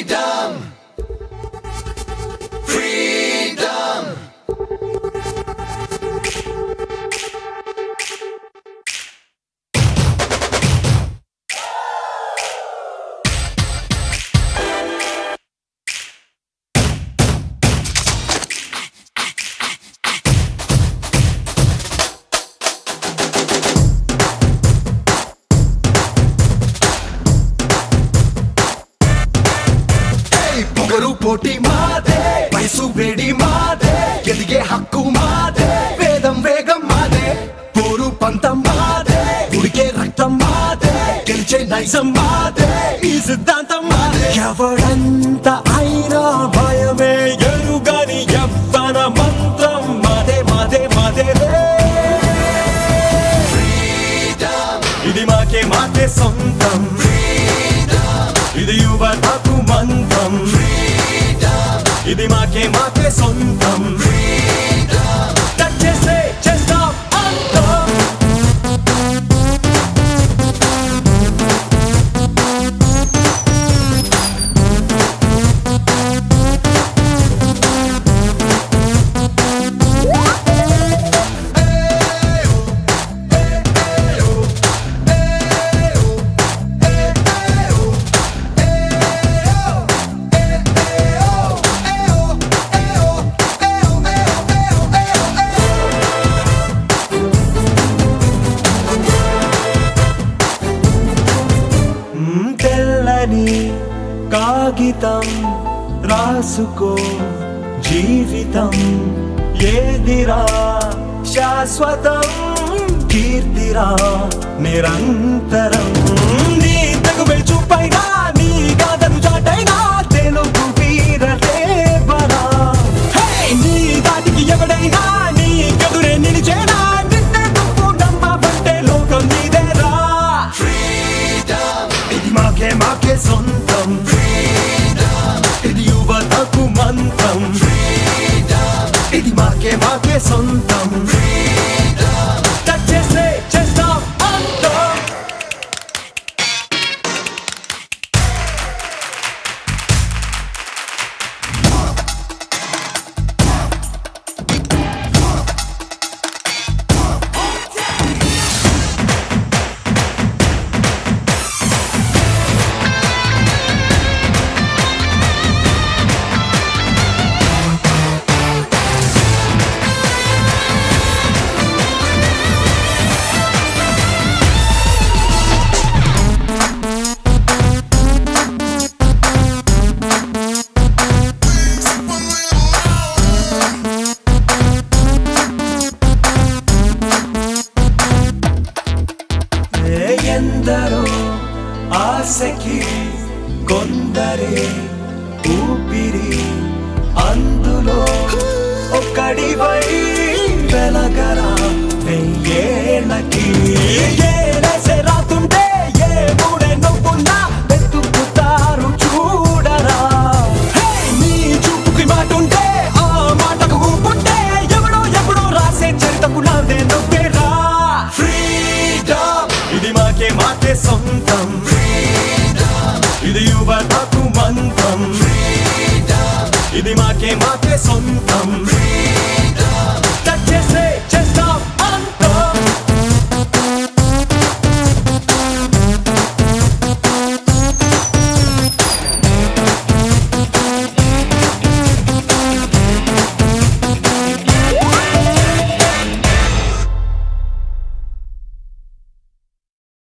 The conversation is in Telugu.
Freedom! Freedom! ఏయ్, పొగరు పోటీ మాదే వయసు వేడి మాదే ఎదిగే హక్కు మాదే వేదం వేగం మాదే పోరు పంతం మాదే ఉడికే రక్తం మాదే గెలిచే నైజం మాదే ఈ సిద్ధాంతం మాదే ఎవడంత అయినా భయమే ఎరుగని ఎవ్వన మంత్రం మాదే మాదే మాదే రే ఇది మాకే మాకే సొంతం ఇది యువతకు మంత్రం ఇది మాకే మాకే సొంతం టచ్ చేస్తే చేస్తాం అంతం మ్మ్, తెల్లని కాగితం రాసుకో జీవితం ఏదిరా శాశ్వతం కీర్తిరా నిరంతరం నీ తగువే చూపైనా నీ గాథను చాటైనా తెలుగు వీరలేవరా హే! నీ దాటికి ఎవడైనా నీ కదురే నిలిచేనా నిన్నే నువ్వు నమ్మవంటే లోకం నీదేరా ఇది మాకే మాకే సొంతం ఇది యువతకు మంత్రం ఇది మాకే మాకే సొంతం టచ్ చేస్తే చేస్తాం అంతం ఏ ఎందరో ఆశకి కొందరే ఊపిరి అందులో ఒక్కడివై వెలగరా వెయ్యేళ్ళకి ఏలేసే రాతుంటే ఏ మూడే నవ్వున్నా వెతుకుతారు చూడరా హే! నీ చూపుకి మాటుంటే ఆ మాటకు ఊపుంటే ఎవడో ఎవడో రాసే చరితకు నాదే నవ్వేరా ఫ్రీడమ్ ఇది మాకే మాకే సొంతం ఇది యువతకు మంత్రం ఇది మాకే మాకే సొంతం